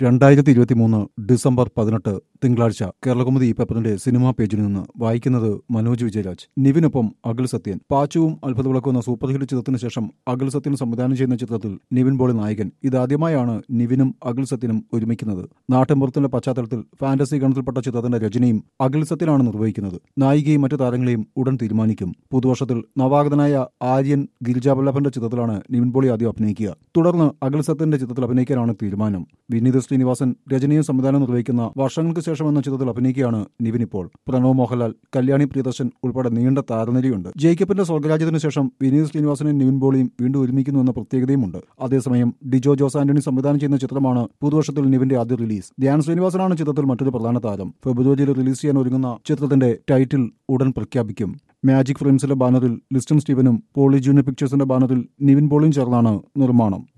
രണ്ടായിരത്തി ഇരുപത്തി മൂന്ന് ഡിസംബർ പതിനെട്ട് തിങ്കളാഴ്ച കേരളകൗമുദി പേപ്പറിന്റെ സിനിമാ പേജിൽ നിന്ന് വായിക്കുന്നത് മനോജ് വിജയരാജ് നിവിനൊപ്പം അഖിൽ സത്യൻ പാച്ചുവും അത്ഭുതവിളക്കും എന്ന സൂപ്പർ ഹിറ്റ് ചിത്രത്തിന് ശേഷം അഖിൽ സത്യൻ സംവിധാനം ചെയ്യുന്ന ചിത്രത്തിൽ നിവിൻ പോളി നായകൻ ഇതാദ്യമായാണ് നിവിനും അഖിൽ സത്യനും ഒരുമിക്കുന്നത് നാട്ടിൻപുറത്തിന്റെ പശ്ചാത്തലത്തിൽ ഫാന്റസി ഗണത്തിൽപ്പെട്ട ചിത്രത്തിന്റെ രചനയും അഖിൽ സത്യനാണ് നിർവഹിക്കുന്നത് നായികയും മറ്റു താരങ്ങളെയും ഉടൻ തീരുമാനിക്കും പുതുവർഷത്തിൽ നവാഗതനായ ആര്യൻ ഗിരിജാവല്ലഭന്റെ ചിത്രത്തിലാണ് നിവിൻ പോളി ആദ്യം അഭിനയിക്കുക തുടർന്ന് അഖിൽ സത്യന്റെ ചിത്രത്തിൽ അഭിനയിക്കാനാണ് തീരുമാനം വിനീത് ശ്രീനിവാസൻ രചനയും സംവിധാനം നിർവഹിക്കുന്ന വർഷങ്ങൾക്ക് ശേഷം എന്ന ചിത്രത്തിൽ അഭിനയിക്കുകയാണ് നിവിൻ ഇപ്പോൾ പ്രണവ് മോഹൻലാൽ കല്യാണി പ്രിയദർശൻ ഉൾപ്പെടെ നീണ്ട താരനിരയുണ്ട് ജേക്കബിന്റെ സ്വർഗരാജ്യത്തിന് ശേഷം വിനീത് ശ്രീനിവാസനും നിവിൻ പോളിയും വീണ്ടും ഒരുമിക്കുന്നു എന്ന പ്രത്യേകതയുമുണ്ട് അതേസമയം ഡിജോ ജോസ് ആന്റണി സംവിധാനം ചെയ്യുന്ന ചിത്രമാണ് പുതുവർഷത്തിൽ നിവിന്റെ ആദ്യ റിലീസ് ധ്യാൻ ശ്രീനിവാസനാണ് ചിത്രത്തിൽ മറ്റൊരു പ്രധാന താരം ഫെബ്രുവരിയിൽ റിലീസ് ചെയ്യാൻ ഒരുങ്ങുന്ന ചിത്രത്തിന്റെ ടൈറ്റിൽ ഉടൻ പ്രഖ്യാപിക്കും മാജിക് ഫിലിംസിന്റെ ബാനറിൽ ലിസ്റ്റൺ സ്റ്റീവനും പോളി ജൂനിയർ പിക്ചേഴ്സിന്റെ ബാനറിൽ നിവിൻ പോളിയും ചേർന്നാണ് നിർമ്മാണം